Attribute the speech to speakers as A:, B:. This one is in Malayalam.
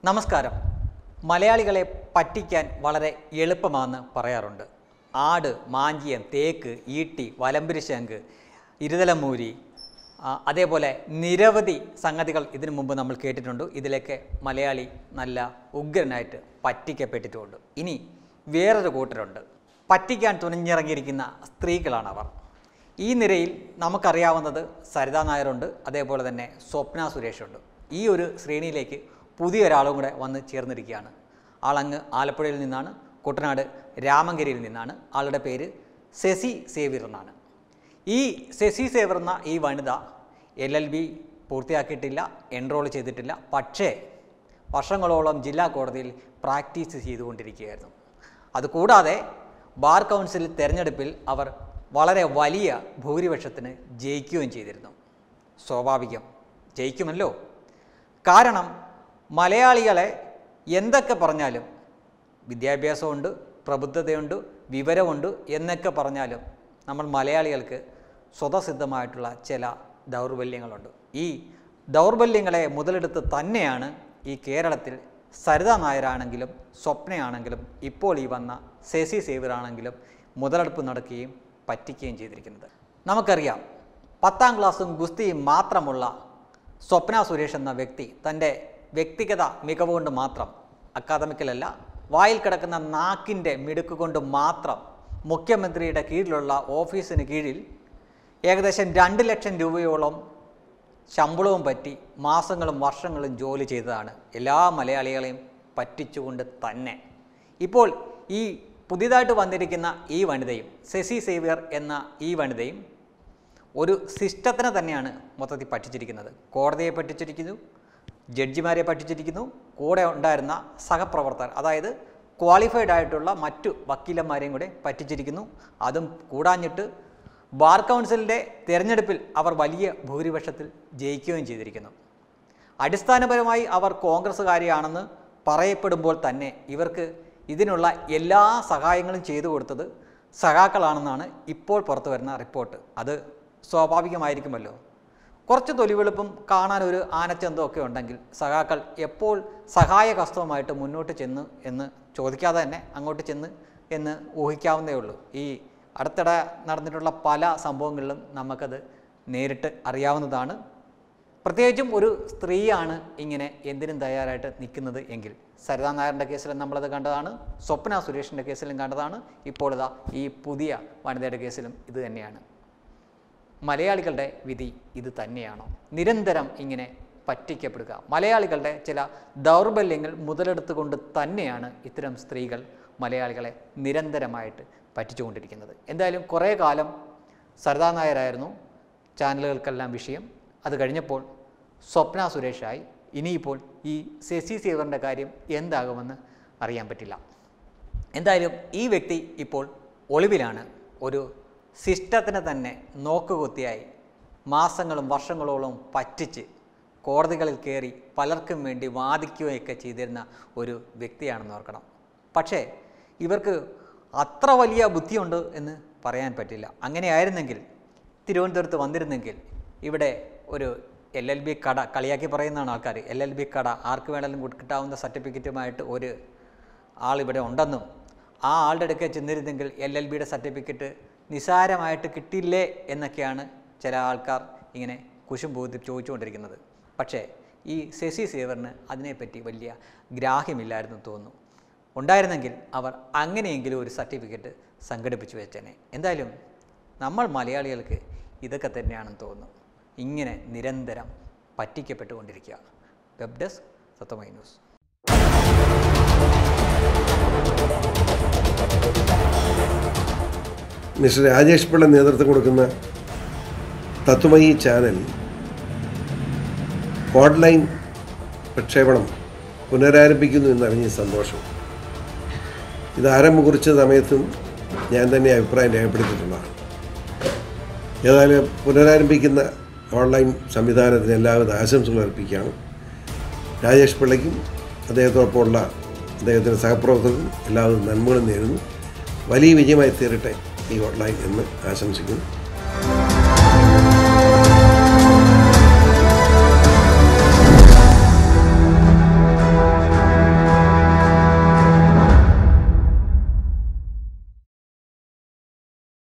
A: നമസ്കാരം മലയാളികളെ പറ്റിക്കാൻ വളരെ എളുപ്പമാണെന്ന് പറയാറുണ്ട് ആട് മാഞ്ചിയം തേക്ക് ഈട്ടി വലമ്പുരിശങ്ക് ഇരുതലമൂരി ആ, അതേപോലെ നിരവധി സംഗതികൾ ഇതിനു മുമ്പ് നമ്മൾ കേട്ടിട്ടുണ്ട് ഇതിലേക്ക് മലയാളി നല്ല ഉഗ്രനായിട്ട് പറ്റിക്കപ്പെട്ടിട്ടുമുണ്ട് ഇനി വേറൊരു കൂട്ടരുണ്ട് പറ്റിക്കാൻ തുനിഞ്ഞിറങ്ങിയിരിക്കുന്ന സ്ത്രീകളാണ് അവർ ഈ നിരയിൽ നമുക്കറിയാവുന്നത് സരിതാ നായരുണ്ട് അതേപോലെ തന്നെ സ്വപ്ന സുരേഷുണ്ട് ഈ ഒരു ശ്രേണിയിലേക്ക് പുതിയൊരാളും കൂടെ വന്ന് ചേർന്നിരിക്കുകയാണ് ആളങ്ങ് ആലപ്പുഴയിൽ നിന്നാണ് കുട്ടനാട് രാമങ്കരിയിൽ നിന്നാണ് ആളുടെ പേര് ശശി സേവ്യർ എന്നാണ് ഈ ശശി സേവർ എന്ന ഈ വനിത എൽ എൽ ബി പൂർത്തിയാക്കിയിട്ടില്ല എൻറോൾ ചെയ്തിട്ടില്ല പക്ഷേ വർഷങ്ങളോളം ജില്ലാ കോടതിയിൽ പ്രാക്ടീസ് ചെയ്തുകൊണ്ടിരിക്കുകയായിരുന്നു അതുകൂടാതെ ബാർ കൗൺസിൽ തെരഞ്ഞെടുപ്പിൽ അവർ വളരെ വലിയ ഭൂരിപക്ഷത്തിന് ജയിക്കുകയും ചെയ്തിരുന്നു സ്വാഭാവികം ജയിക്കുമല്ലോ കാരണം മലയാളികളെ എന്തൊക്കെ പറഞ്ഞാലും വിദ്യാഭ്യാസമുണ്ട് പ്രബുദ്ധതയുണ്ട് വിവരമുണ്ട് എന്നൊക്കെ പറഞ്ഞാലും നമ്മൾ മലയാളികൾക്ക് സ്വതസിദ്ധമായിട്ടുള്ള ചില ദൗർബല്യങ്ങളുണ്ട് ഈ ദൗർബല്യങ്ങളെ മുതലെടുത്ത് തന്നെയാണ് ഈ കേരളത്തിൽ സരിതാ നായരാണെങ്കിലും സ്വപ്നയാണെങ്കിലും ഇപ്പോൾ ഈ വന്ന ശശി സേവ്യറാണെങ്കിലും മുതലെടുപ്പ് നടക്കുകയും പറ്റിക്കുകയും ചെയ്തിരിക്കുന്നത് നമുക്കറിയാം പത്താം ക്ലാസ്സും ഗുസ്തിയും മാത്രമുള്ള സ്വപ്ന സുരേഷ് എന്ന വ്യക്തി തൻ്റെ വ്യക്തിഗത മികവ് കൊണ്ട് മാത്രം അക്കാദമിക്കലല്ല വായിൽ കിടക്കുന്ന നാക്കിൻ്റെ മിടുക്ക് കൊണ്ട് മാത്രം മുഖ്യമന്ത്രിയുടെ കീഴിലുള്ള ഓഫീസിന് കീഴിൽ ഏകദേശം രണ്ട് ലക്ഷം രൂപയോളം ശമ്പളവും പറ്റി മാസങ്ങളും വർഷങ്ങളും ജോലി ചെയ്തതാണ് എല്ലാ മലയാളികളെയും പറ്റിച്ചുകൊണ്ട് തന്നെ ഇപ്പോൾ ഈ പുതിയതായിട്ട് വന്നിരിക്കുന്ന ഈ വനിതയും ശശി സേവ്യർ എന്ന ഈ വനിതയും ഒരു സിസ്റ്റത്തിനെ തന്നെയാണ് മൊത്തത്തിൽ പറ്റിച്ചിരിക്കുന്നത് കോടതിയെ പറ്റിച്ചിരിക്കുന്നു ജഡ്ജിമാരെ പറ്റിച്ചിരിക്കുന്നു കൂടെ ഉണ്ടായിരുന്ന സഹപ്രവർത്തകർ അതായത് ക്വാളിഫൈഡ് ആയിട്ടുള്ള മറ്റു വക്കീലന്മാരെയും കൂടെ പറ്റിച്ചിരിക്കുന്നു അതും കൂടാഞ്ഞിട്ട് ബാർ കൗൺസിലിൻ്റെ തിരഞ്ഞെടുപ്പിൽ അവർ വലിയ ഭൂരിപക്ഷത്തിൽ ജയിക്കുകയും ചെയ്തിരിക്കുന്നു അടിസ്ഥാനപരമായി അവർ കോൺഗ്രസ്സുകാരിയാണെന്ന് പറയപ്പെടുമ്പോൾ തന്നെ ഇവർക്ക് ഇതിനുള്ള എല്ലാ സഹായങ്ങളും ചെയ്തു കൊടുത്തത് സഖാക്കളാണെന്നാണ് ഇപ്പോൾ പുറത്തു വരുന്ന റിപ്പോർട്ട് അത് സ്വാഭാവികമായിരിക്കുമല്ലോ കുറച്ച് തൊലിവെളുപ്പും കാണാൻ ഒരു ആനച്ചന്തം ഒക്കെ ഉണ്ടെങ്കിൽ സഖാക്കൾ എപ്പോൾ സഹായകസ്തവമായിട്ട് മുന്നോട്ട് ചെന്ന് എന്ന് ചോദിക്കാതെ തന്നെ അങ്ങോട്ട് ചെന്ന് എന്ന് ഊഹിക്കാവുന്നേ ഉള്ളൂ ഈ അടുത്തിടെ നടന്നിട്ടുള്ള പല സംഭവങ്ങളിലും നമുക്കത് നേരിട്ട് അറിയാവുന്നതാണ് പ്രത്യേകിച്ചും ഒരു സ്ത്രീയാണ് ഇങ്ങനെ എന്തിനും തയ്യാറായിട്ട് നിൽക്കുന്നത് എങ്കിൽ സരിതാ നായരുടെ കേസിലും നമ്മളത് കണ്ടതാണ് സ്വപ്ന സുരേഷിൻ്റെ കേസിലും കണ്ടതാണ് ഇപ്പോൾ ഇതാ ഈ പുതിയ വനിതയുടെ കേസിലും ഇത് തന്നെയാണ് മലയാളികളുടെ വിധി ഇത് തന്നെയാണോ നിരന്തരം ഇങ്ങനെ പറ്റിക്കപ്പെടുക മലയാളികളുടെ ചില ദൗർബല്യങ്ങൾ മുതലെടുത്തുകൊണ്ട് തന്നെയാണ് ഇത്തരം സ്ത്രീകൾ മലയാളികളെ നിരന്തരമായിട്ട് പറ്റിച്ചുകൊണ്ടിരിക്കുന്നത് എന്തായാലും കുറേ കാലം സരിതാ നായരായിരുന്നു ചാനലുകൾക്കെല്ലാം വിഷയം അത് കഴിഞ്ഞപ്പോൾ സ്വപ്ന സുരേഷായി ഇനിയിപ്പോൾ ഈ ശശി സേവറിൻ്റെ കാര്യം എന്താകുമെന്ന് അറിയാൻ പറ്റില്ല എന്തായാലും ഈ വ്യക്തി ഇപ്പോൾ ഒളിവിലാണ് ഒരു സിസ്റ്റത്തിന് തന്നെ നോക്കുകുത്തിയായി മാസങ്ങളും വർഷങ്ങളോളം പറ്റിച്ച് കോടതികളിൽ കയറി പലർക്കും വേണ്ടി വാദിക്കുകയൊക്കെ ചെയ്തിരുന്ന ഒരു വ്യക്തിയാണെന്ന് ഓർക്കണം പക്ഷേ ഇവർക്ക് അത്ര വലിയ ബുദ്ധിയുണ്ട് എന്ന് പറയാൻ പറ്റില്ല അങ്ങനെയായിരുന്നെങ്കിൽ തിരുവനന്തപുരത്ത് വന്നിരുന്നെങ്കിൽ ഇവിടെ ഒരു എൽ എൽ ബി കട കളിയാക്കി പറയുന്നതാണ് ആൾക്കാർ എൽ എൽ ബി കട ആർക്ക് വേണമെങ്കിലും കിട്ടാവുന്ന സർട്ടിഫിക്കറ്റുമായിട്ട് ഒരു ആളിവിടെ ഉണ്ടെന്നും ആ ആളുടെ അടുക്കെ ചെന്നിരുന്നെങ്കിൽ എൽ എൽ ബിയുടെ സർട്ടിഫിക്കറ്റ് നിസാരമായിട്ട് കിട്ടില്ലേ എന്നൊക്കെയാണ് ചില ആൾക്കാർ ഇങ്ങനെ കുശും ബോധി ചോദിച്ചുകൊണ്ടിരിക്കുന്നത് പക്ഷേ ഈ ശശി സേവറിന് അതിനെപ്പറ്റി വലിയ ഗ്രാഹ്യമില്ലായിരുന്നു തോന്നുന്നു ഉണ്ടായിരുന്നെങ്കിൽ അവർ അങ്ങനെയെങ്കിലും ഒരു സർട്ടിഫിക്കറ്റ് സംഘടിപ്പിച്ചു വെച്ചേനെ എന്തായാലും നമ്മൾ മലയാളികൾക്ക് ഇതൊക്കെ തന്നെയാണെന്ന് തോന്നുന്നു ഇങ്ങനെ നിരന്തരം പറ്റിക്കപ്പെട്ടുകൊണ്ടിരിക്കുക വെബ് ഡെസ്ക് സത്തമൈ ന്യൂസ്
B: മിസ്റ്റർ രാജേഷ് പിള്ള നേതൃത്വം കൊടുക്കുന്ന തത്വമയി ചാനൽ ഓൺലൈൻ പ്രക്ഷേപണം പുനരാരംഭിക്കുന്നു എന്നറിഞ്ഞ സന്തോഷം ഇത് ആരംഭം കുറിച്ച സമയത്തും ഞാൻ തന്നെ അഭിപ്രായം രേഖപ്പെടുത്തിയിട്ടുള്ളതാണ് ഏതായാലും പുനരാരംഭിക്കുന്ന ഓൺലൈൻ സംവിധാനത്തിന് എല്ലാവിധ ആശംസകൾ അർപ്പിക്കുകയാണ് രാജേഷ് പിള്ളയ്ക്കും അദ്ദേഹത്തോടൊപ്പമുള്ള അദ്ദേഹത്തിൻ്റെ സഹപ്രവർത്തകർക്കും എല്ലാവിധ നന്മകളും നേരുന്നു വലിയ വിജയമായി തീരട്ടെ ഈ ഓൺലൈൻ എന്ന് ആശംസിക്കുന്നു